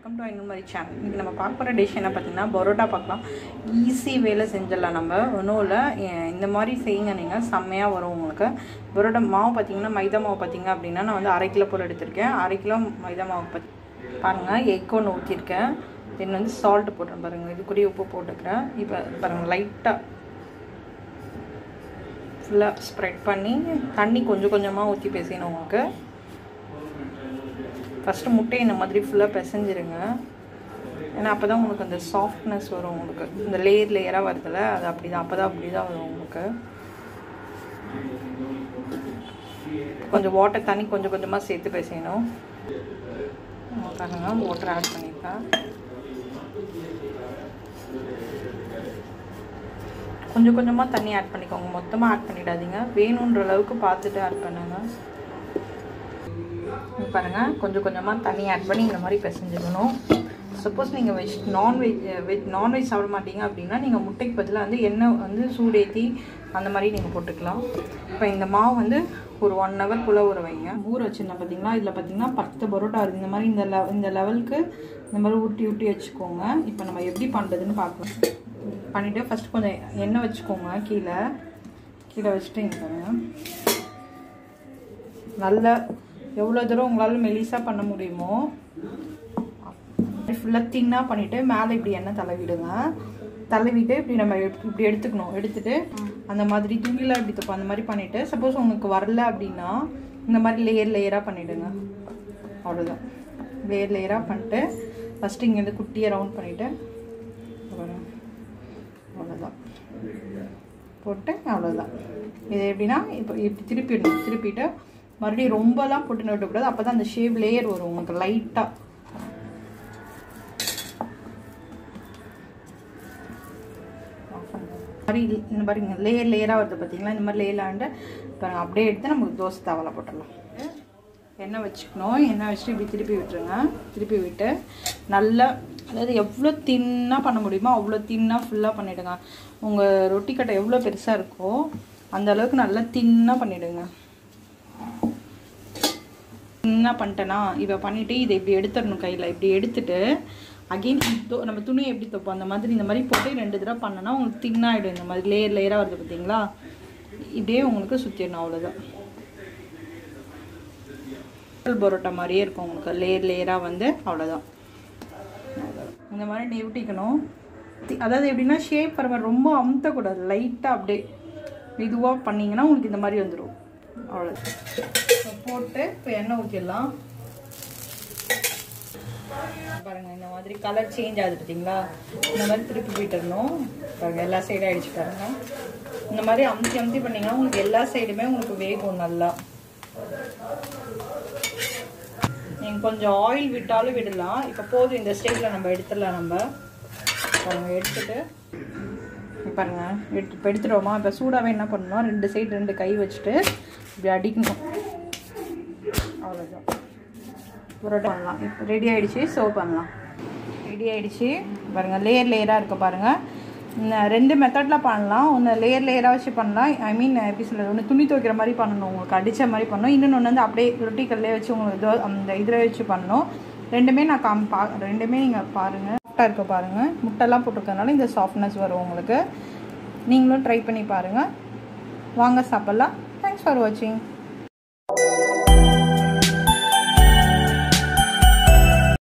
welcome to இன்னும் மாதிரி channel இன்றைக்கி நம்ம பார்க்க போகிற டிஷ் என்ன பார்த்தீங்கன்னா பரோட்டா பார்க்கலாம் ஈஸி வேலை செஞ்சிடலாம் நம்ம ஒன்றும் இல்லை இந்த மாதிரி செய்யுங்க நீங்கள் செம்மையாக வரும் உங்களுக்கு பரோட்டா மாவு பார்த்தீங்கன்னா மைதா மாவு பார்த்தீங்க அப்படின்னா நான் வந்து அரை கிலோ போல் எடுத்திருக்கேன் அரை கிலோ மைதா மாவு பற்றி பாருங்கள் எக் ஒன்று ஊற்றிருக்கேன் தென் வந்து சால்ட் போட்டுறேன் பாருங்கள் இது கூடயே உப்பு போட்டுக்கிறேன் இப்போ பாருங்கள் லைட்டாக ஃபுல்லாக ஸ்ப்ரெட் பண்ணி தண்ணி கொஞ்சம் கொஞ்சமாக ஊற்றி பேசினோம் உங்களுக்கு ஃபஸ்ட்டு முட்டையை இந்த மாதிரி ஃபுல்லாக பிசைஞ்சிருங்க ஏன்னா அப்போ தான் உங்களுக்கு அந்த சாஃப்ட்னஸ் வரும் உங்களுக்கு இந்த லேயர் லேயராக வருதுல்ல அது அப்படி தான் அப்போ தான் அப்படி தான் வரும் உங்களுக்கு கொஞ்சம் வாட்டர் தண்ணி கொஞ்சம் கொஞ்சமாக சேர்த்து பிசையணும் பாருங்க வாட்டர் ஆட் பண்ணியிருக்கேன் கொஞ்சம் கொஞ்சமாக தண்ணி ஆட் பண்ணிக்கோங்க மொத்தமாக ஆட் பண்ணிடாதீங்க வேணுன்ற அளவுக்கு பார்த்துட்டு ஆட் பண்ணுங்க பாருங்கள் கொஞ்சம் கொஞ்சமாக தண்ணி ஆட் பண்ணி இந்த மாதிரி பிசைஞ்சுக்கணும் சப்போஸ் நீங்கள் வெஜ் நான்வெஜ் வெஜ் நான்வெஜ் சாப்பிட மாட்டீங்க அப்படின்னா நீங்கள் முட்டைக்கு பதிலாக வந்து எண்ணெய் வந்து சூடேற்றி அந்த மாதிரி நீங்கள் போட்டுக்கலாம் இப்போ இந்த மாவு வந்து ஒரு ஒன் ஹவர் போல் ஊற வைங்க ஊற வச்சுருந்தேன் பார்த்தீங்களா இதில் பார்த்தீங்கன்னா பத்து பரோட்டா இருக்குது இந்த மாதிரி இந்த லெவ இந்த லெவலுக்கு இந்த மாதிரி ஊட்டி ஊட்டி வச்சுக்கோங்க இப்போ நம்ம எப்படி பண்ணுறதுன்னு பார்க்கலாம் பண்ணிவிட்டு ஃபஸ்ட்டு கொஞ்சம் எண்ணெய் வச்சுக்கோங்க கீழே கீழே வச்சுட்டு இங்கே பாருங்கள் நல்லா எவ்வளோ தூரம் உங்களால் மெலிசாக பண்ண முடியுமோ ஃபுல்லாக தின்னாக பண்ணிவிட்டு மேலே இப்படி எண்ணெய் தடவிடுங்க தடவிட்டு இப்படி நம்ம இப்படி எடுத்துக்கணும் எடுத்துட்டு அந்த மாதிரி துணியில் இப்படி தப்போம் அந்த மாதிரி பண்ணிவிட்டு சப்போஸ் உங்களுக்கு வரல அப்படின்னா இந்த மாதிரி லேயர் லேயராக பண்ணிவிடுங்க அவ்வளோதான் லேயர் லேயராக பண்ணிட்டு ஃபஸ்ட்டு இங்கேருந்து குட்டியை ரவுண்ட் பண்ணிவிட்டு அவ்வளோதான் போட்டு அவ்வளோதான் இது எப்படின்னா இப்போ இப்படி திருப்பிடணும் திருப்பிட்டு மறுபடியும் ரொம்பலாம் போட்டு நட்டக்கூடாது அப்போ தான் அந்த ஷேப் லேயர் வரும் உங்களுக்கு லைட்டாக மாதிரி இந்த மாதிரி லேயர் லேயராக வருது பார்த்தீங்களா இந்த மாதிரி லேயராண்டு பாருங்கள் அப்படியே எடுத்து நமக்கு தோசை தவலை போட்டுடலாம் எண்ணெய் வச்சுக்கணும் எண்ணெய் வச்சுட்டு இப்படி திருப்பி விட்டுருங்க திருப்பி விட்டு நல்லா அதாவது எவ்வளோ தின்னாக பண்ண முடியுமோ அவ்வளோ தின்னாக ஃபுல்லாக பண்ணிவிடுங்க உங்கள் ரொட்டி கட்டை எவ்வளோ பெருசாக இருக்கோ அந்த அளவுக்கு நல்லா தின்னாக பண்ணிவிடுங்க என்ன பண்ணிட்டேன்னா இப்போ பண்ணிவிட்டு இதை இப்படி எடுத்துடணும் கையில் இப்படி எடுத்துட்டு அகெயின் நம்ம துணியை எப்படி தைப்போம் அந்த மாதிரி இந்த மாதிரி போட்டு ரெண்டு தடவை பண்ணனா உங்களுக்கு தின்னாகிடும் இந்த மாதிரி லேயர் லேயராக வருது பார்த்தீங்களா இப்படியே உங்களுக்கு சுற்றிடணும் அவ்வளோதான் பரோட்டா மாதிரியே இருக்கும் உங்களுக்கு லேயர் லேயராக வந்து அவ்வளோதான் இந்த மாதிரி நெவிட்டிக்கணும் அதாவது எப்படின்னா ஷேப் வர மாதிரி ரொம்ப அமுத்தக்கூடாது லைட்டாக அப்படியே இதுவாக பண்ணிங்கன்னா உங்களுக்கு இந்த மாதிரி வந்துடும் அவ்வளோ போட்டு இப்போ எண்ணெய் ஊற்றிடலாம் பாருங்கள் இந்த மாதிரி கலர் சேஞ்ச் ஆகுது பார்த்தீங்களா இந்த மாதிரி திருப்பி போயிட்டுருணும் பாருங்கள் எல்லா சைடும் ஆகிடுச்சு பாருங்கள் இந்த மாதிரி அமுத்தி அமுத்தி பண்ணிங்கன்னா உங்களுக்கு எல்லா சைடுமே உங்களுக்கு வேகும் நல்லா நீங்கள் கொஞ்சம் ஆயில் விட்டாலும் விடலாம் இப்போ போதும் இந்த ஸ்டேஜில் நம்ம எடுத்துடலாம் நம்ம பாருங்கள் எடுத்துட்டு பாருங்கள் எடுத்து இப்போ எடுத்துடுவோமா இப்போ சூடாகவே என்ன பண்ணணும் ரெண்டு சைடு ரெண்டு கை வச்சுட்டு இப்படி அடிக்கணும் அவ்வளோதான் புரோட்டா பண்ணலாம் இப்போ ரெடி ஆகிடுச்சு சர்வ் பண்ணலாம் ரெடி ஆகிடுச்சு பாருங்கள் லேயர் லேயராக இருக்குது பாருங்கள் ரெண்டு மெத்தடில் பண்ணலாம் ஒன்று லேயர் லேயராக வச்சு பண்ணலாம் ஐ மீன் எப்படி சொல்கிறது ஒன்று துணி துவைக்கிற மாதிரி பண்ணணும் உங்களுக்கு அடித்த மாதிரி பண்ணணும் இன்னொன்று ஒன்று வந்து அப்படியே ரொட்டி கல்லே வச்சு உங்களுக்கு இதோ அந்த இதில் வச்சு பண்ணணும் ரெண்டுமே நான் காம் பா ரெண்டுமே நீங்கள் பாருங்கள் சாஃப்டாக இருக்க பாருங்கள் முட்டைலாம் போட்டிருக்கறனால இந்த சாஃப்ட்னஸ் வரும் உங்களுக்கு நீங்களும் ட்ரை பண்ணி பாருங்கள் வாங்க சாப்பிட்லாம் தேங்க்ஸ் ஃபார் வாட்சிங்